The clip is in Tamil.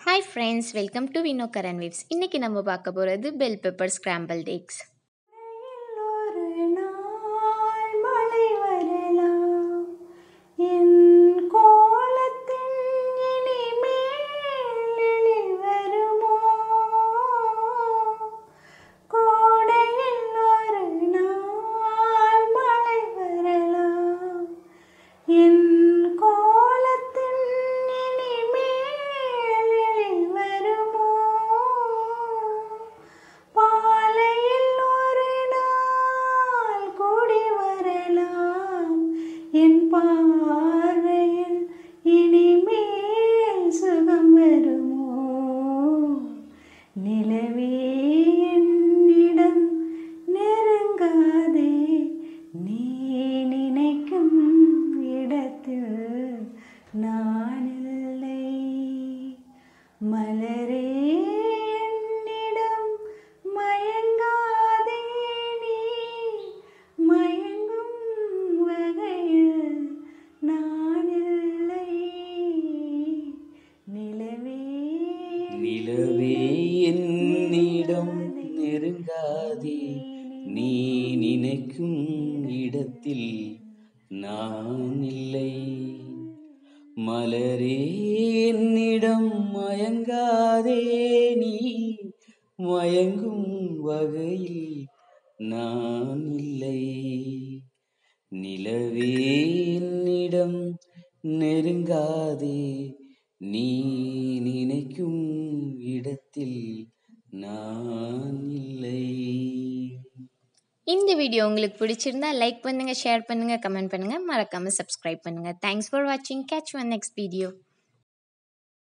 hi friends welcome to Vino Karan waves இன்றைக்கி நம்ம பார்க்க போகிறது பெல் பெப்பர் ஸ்க்ராம்பிள் எக்ஸ் ஒரு நாள் மழை வரலாம் என் கோலத்தின் இனிமேல் எழில் வருமோ கோடையில் ஒரு நாள் மழை வரலாம் என் கோலத்தின் இனிமேல் எழில் வருமோ பாலையில் ஒரு நாள் கூடி வரலாம் என் பார்வையில் இனிமேல் சுகம் வருமோ நிலவே என்னிடம் நெருங்காதே நீ நினைக்கும் இடத்தில் நான் இல்லை மலரே என்னிடம் மயங்காதே நீ மயங்கும் வகையில் நான் இல்லை நிலவே நிலவே என்னிடம் நெருங்காதே நீ நினைக்கும் இடத்தில் நான் இல்லை மலரே என்னிடம் மயங்காதே நீ மயங்கும் வகையில் நான் இல்லை நிலவே என்னிடம் நெருங்காதே நீ நினைக்கும் இடத்தில் நான் இல்லை இந்த வீடியோ உங்களுக்கு பிடிச்சிருந்தா லைக் பண்ணுங்கள் ஷேர் பண்ணுங்கள் கமெண்ட் பண்ணுங்கள் மறக்காமல் சப்ஸ்கிரைப் பண்ணுங்கள் தேங்க்ஸ் ஃபார் வாட்சிங் கேட்ச் ஒன் நெக்ஸ்ட் வீடியோ